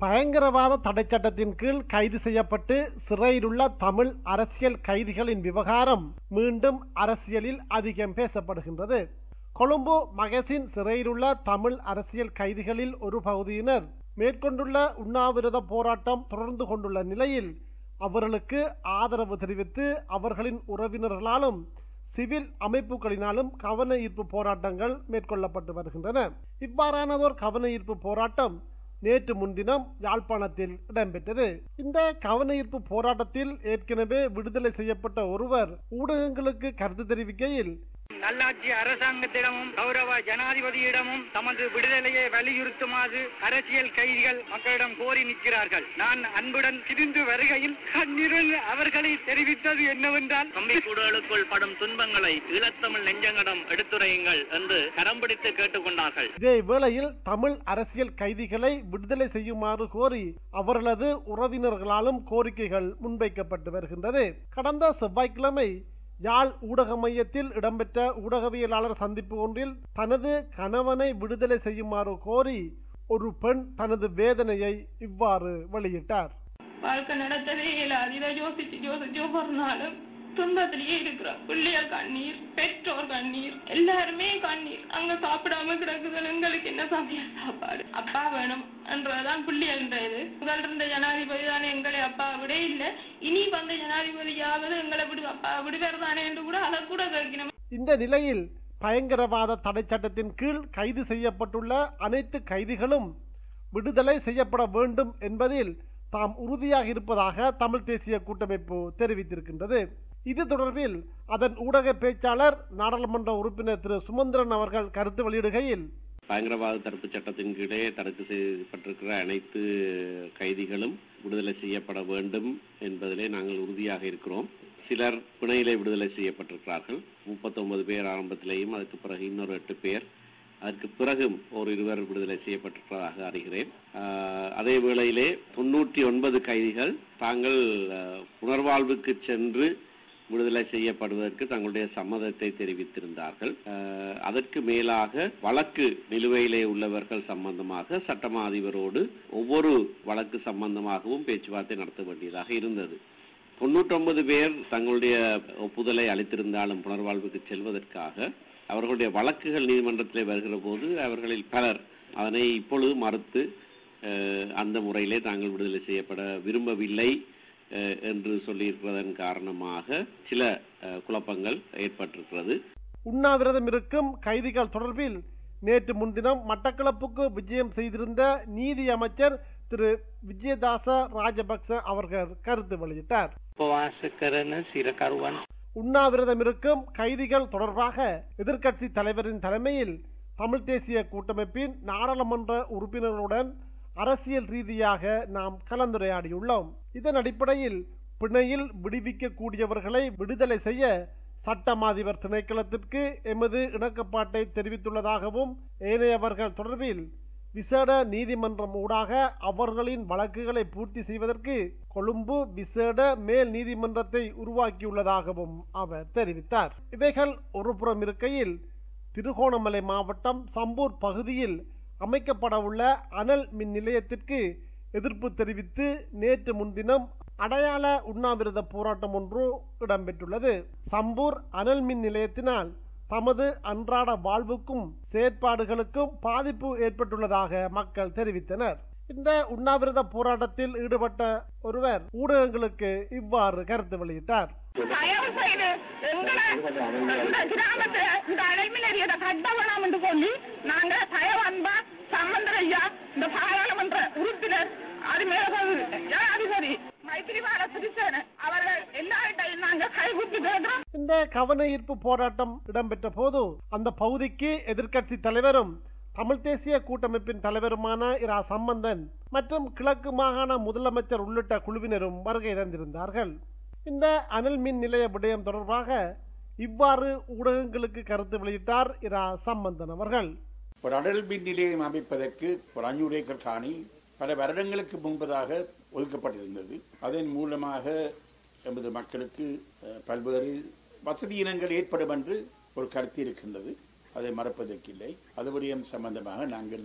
பயங்கரவாத தடை சட்டத்தின் கீழ் கைது செய்யப்பட்டு சிறையிலுள்ள தமிழ் அரசியல் கைதிகளின் விவகாரம் மீண்டும் அரசியலில் அதிகம் பேசப்படுகின்றது கொழும்பு மகசின் சிறையிலுள்ள தமிழ் அரசியல் கைதிகளில் ஒரு பகுதியினர் மேற்கொண்டுள்ள உண்ணாவிரத போராட்டம் தொடர்ந்து கொண்டுள்ள நிலையில் அவர்களுக்கு ஆதரவு தெரிவித்து அவர்களின் உறவினர்களாலும் சிவில் அமைப்புகளினாலும் கவன ஈர்ப்பு போராட்டங்கள் மேற்கொள்ளப்பட்டு வருகின்றன இவ்வாறானதோர் கவன ஈர்ப்பு போராட்டம் நேற்று முன்தினம் யாழ்ப்பாணத்தில் இடம்பெற்றது இந்த கவன ஈர்ப்பு போராட்டத்தில் ஏற்கனவே விடுதலை செய்யப்பட்ட ஒருவர் ஊடகங்களுக்கு கருத்து தெரிவிக்கையில் நல்லாட்சி அரசாங்கத்திடமும் கௌரவ ஜனாதிபதியிடமும் தமது விடுதலையை வலியுறுத்துமாறு அரசியல் கைதிகள் மக்களிடம் கோரி நிற்கிறார்கள் நான் அன்புடன் திரிந்து வருகையில் கண்ணீரில் அவர்களை தெரிவித்தது என்னவென்றால் கம்பிக்கூடுகளுக்குள் படும் துன்பங்களை ஈழத்தமிழ் நெஞ்சங்களிடம் எடுத்துரையுங்கள் என்று கரம் பிடித்து கேட்டுக்கொண்டார்கள் இதே வேளையில் தமிழ் அரசியல் கைதிகளை விடுதலை செய்யுமாறு கோரி அவர்களது உறவினர்களாலும் கோரிக்கைகள் முன்வைக்கப்பட்டு வருகின்றது கடந்த செவ்வாய்க்கிழமை யாழ் ஊடக மையத்தில் இடம்பெற்ற ஊடகவியலாளர் சந்திப்பு ஒன்றில் தனது கணவனை விடுதலை செய்யுமாறு கோரி ஒரு பெண் தனது வேதனையை இவ்வாறு வெளியிட்டார் வாழ்க்கை நடத்தவே இயலாது இதை யோசிச்சு யோசிச்சு ஒவ்வொரு நாளும் துன்பத்திலேயே இருக்கிறோம் பிள்ளைகள் கண்ணீர் பெற்றோர் கண்ணீர் எல்லாருமே கண்ணீர் அங்க சாப்பிடாம கிடக்குது எங்களுக்கு என்ன சமையல் சாப்பாடு அப்பா வேணும் என்றதான் பிள்ளைகள்ன்றது முதல் இருந்த ஜனாதிபதி தானே எங்களை அப்பா விட இல்லை இனி வந்த ஜனாதிபதியாவது எங்களை விடு அப்பா விடுவார் தானே என்று கூட அதை கூட கேட்கணும் இந்த நிலையில் பயங்கரவாத தடை சட்டத்தின் கீழ் கைது செய்யப்பட்டுள்ள அனைத்து கைதிகளும் விடுதலை செய்யப்பட வேண்டும் என்பதில் தாம் உறுதியாக இருப்பதாக தமிழ் தேசிய கூட்டமைப்பு தெரிவித்திருக்கின்றது இது தொடர்பில் அதன் ஊடக பேச்சாளர் நாடாளுமன்ற உறுப்பினர் திரு சுமந்திரன் அவர்கள் கருத்து வெளியிடுகையில் பயங்கரவாத தடுப்பு சட்டத்தின் கீழே தடுத்து செய்யப்பட்டிருக்கிற அனைத்து கைதிகளும் விடுதலை செய்யப்பட வேண்டும் என்பதிலே நாங்கள் உறுதியாக இருக்கிறோம் சிலர் பிணையிலே விடுதலை செய்யப்பட்டிருக்கிறார்கள் முப்பத்தொன்பது பேர் ஆரம்பத்திலேயும் அதுக்கு பிறகு இன்னொரு எட்டு பேர் அதற்கு பிறகும் ஒரு இருவர் விடுதலை செய்யப்பட்டிருப்பதாக அறிகிறேன் ஆஹ், அதே வேளையிலே தொன்னூற்றி ஒன்பது கைதிகள் தாங்கள் ஆஹ், புனர்வாழ்வுக்கு சென்று விடுதலை செய்யப்படுவதற்கு தங்களுடைய சம்மதத்தை தெரிவித்திருந்தார்கள் அஹ், அதற்கு மேலாக வழக்கு நிலுவையிலே உள்ளவர்கள் சம்பந்தமாக சட்டமா அதிபரோடு ஒவ்வொரு வழக்கு சம்பந்தமாகவும் பேச்சுவார்த்தை நடத்த வேண்டியதாக இருந்தது தொண்ணூற்றொன்பது பேர் தங்களுடைய ஒப்புதலை அளித்திருந்தாலும் புனர்வாழ்வுக்கு செல்வதற்காக அவர்களுடைய வழக்குகள் நீதிமன்றத்திலே வருகிற போது அவர்களில் பலர் அதனை இப்பொழுது மறுத்து அஹ், அந்த முறையிலே தாங்கள் விடுதலை செய்யப்பட விரும்பவில்லை அஹ், என்று சொல்லியிருப்பதன் காரணமாக சில அஹ், குழப்பங்கள் ஏற்பட்டிருக்கிறது உண்ணாவிரதம் இருக்கும் கைதிகள் தொடர்பில் நேற்று முன்தினம் மட்டக்களப்புக்கு விஜயம் செய்திருந்த நீதி அமைச்சர் திரு விஜயதாச ராஜபக்ச அவர்கள் கருத்து வெளியிட்டார் උපවාස කරන සිරකරුවන් உண்ணாவிரதம் இருக்கும் கைதிகள் தொடர்பாக எதிர்க்கட்சி தலைவரின் தலைமையில் தமிழ் தேசிய கூட்டமைப்பின் நாடாளுமன்ற உறுப்பினர்களுடன் அரசியல் ரீதியாக நாம் கலந்துரையாடியுள்ளோம் இதன் அடிப்படையில் பிணையில் விடுவிக்கக்கூடியவர்களை விடுதலை செய்ய சட்டமாதிபர் திணைக்களத்திற்கு எமது இணக்கப்பாட்டை தெரிவித்துள்ளதாகவும் ஏனையவர்கள் தொடர்பில் விசேட நீதிமன்றம் ஊடாக அவர்களின் வழக்குகளை பூர்த்தி செய்வதற்கு கொழும்பு விசேட மேல் நீதிமன்றத்தை உருவாக்கியுள்ளதாகவும் அவர் தெரிவித்தார் இவைகள் ஒருபுறம் இருக்கையில் திருகோணமலை மாவட்டம் சம்பூர் பகுதியில் அமைக்கப்படவுள்ள அனல் மின் நிலையத்திற்கு எதிர்ப்பு தெரிவித்து நேற்று முன்தினம் அடையாள உண்ணாவிரத போராட்டம் ஒன்று இடம்பெற்றுள்ளது சம்பூர் அனல் மின் நிலையத்தினால் தமது அன்றாட வாழ்வுக்கும் செயற்பாடுகளுக்கும் பாதிப்பு ஏற்பட்டுள்ளதாக மக்கள் தெரிவித்தனர் இந்த உண்ணாவிரத போராட்டத்தில் ஈடுபட்ட ஒருவர் ஊடகங்களுக்கு இவ்வாறு கருத்து வெளியிட்டார் தயவு செய்து எங்களை இந்த கிராமத்துல இந்த அழைமின் எரியத கட்ட வேணாம் என்று சொல்லி நாங்க தயவு அன்பா சம்பந்தர் ஐயா இந்த பாராளுமன்ற உறுப்பினர் அதுமேல ஜனாதிபதி மைத்திரிபால சிறிசேன அவர்கள் எல்லார்கிட்டையும் நாங்க கைகுப்பி கேட்கிறோம் இந்த கவன ஈர்ப்பு போராட்டம் இடம்பெற்ற போது அந்த பகுதிக்கு எதிர்க்கட்சி தலைவரும் தமிழ் தேசிய கூட்டமைப்பின் தலைவருமான இரா சம்பந்தன் மற்றும் கிழக்கு மாகாண முதலமைச்சர் உள்ளிட்ட குழுவினரும் வருகை தந்திருந்தார்கள் இந்த அனல் மின் நிலைய விடயம் தொடர்பாக இவ்வாறு ஊடகங்களுக்கு கருத்து வெளியிட்டார் இரா சம்பந்தன் அவர்கள் ஒரு அடல் மின் நிலையம் அமைப்பதற்கு ஒரு அஞ்சூறு ஏக்கர் காணி பல வருடங்களுக்கு முன்பதாக ஒதுக்கப்பட்டிருந்தது அதன் மூலமாக எமது மக்களுக்கு அஹ், பல்வேறு வசதியினங்கள் ஏற்படும் என்று ஒரு கருத்து இருக்கின்றது அதை மறப்பதற்கில்லை அது விடயம் சம்பந்தமாக நாங்கள்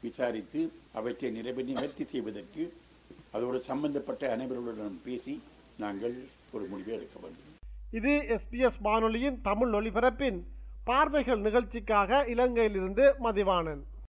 விசாரித்து அவற்றை நிறைவே நிவர்த்தி செய்வதற்கு அதோடு சம்பந்தப்பட்ட அனைவருடன் பேசி நாங்கள் ஒரு முடிவை எடுக்க வேண்டும் இது எஸ்பிஎஸ் வானொலியின் தமிழ் ஒலிபரப்பின் பார்வைகள் நிகழ்ச்சிக்காக இலங்கையிலிருந்து மதிவாணன்